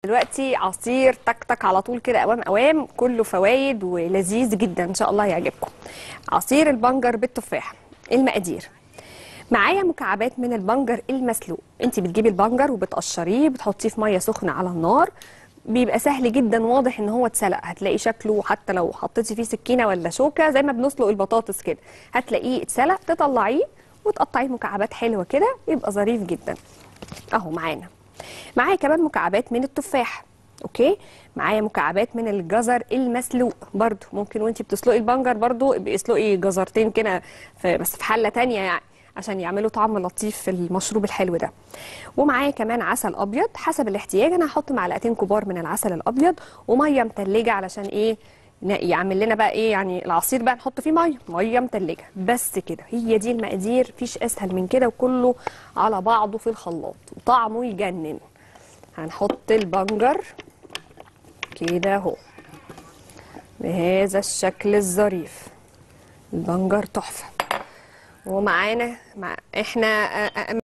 دلوقتي عصير تك تك على طول كده اوام اوام كله فوايد ولذيذ جدا ان شاء الله يعجبكم عصير البنجر بالتفاح المقادير معايا مكعبات من البنجر المسلوق انت بتجيبي البنجر وبتقشريه بتحطيه في ميه سخنه على النار بيبقى سهل جدا واضح ان هو اتسلق هتلاقي شكله حتى لو حطيتي فيه سكينه ولا شوكه زي ما بنسلق البطاطس كده هتلاقيه اتسلق تطلعيه وتقطعيه مكعبات حلوه كده يبقى ظريف جدا اهو معانا معايا كمان مكعبات من التفاح اوكي معايا مكعبات من الجزر المسلوق برضو ممكن وانتي بتسلقي البنجر برضو ابقي اسلقي جزرتين كده في- بس في حله تانية يعني عشان يعملوا طعم لطيف في المشروب الحلو ده ومعايا كمان عسل ابيض حسب الاحتياج انا هحط معلقتين كبار من العسل الابيض وميه متلجه علشان ايه ن- يعمل لنا بقى ايه يعني العصير بقى نحط فيه ميه ميه متلجه بس كده هي دي المقادير مفيش اسهل من كده وكله على بعضه في الخلاط وطعمه يجنن هنحط البنجر كده اهو بهذا الشكل الظريف البنجر تحفه ومعانا مع احنا آه، آه،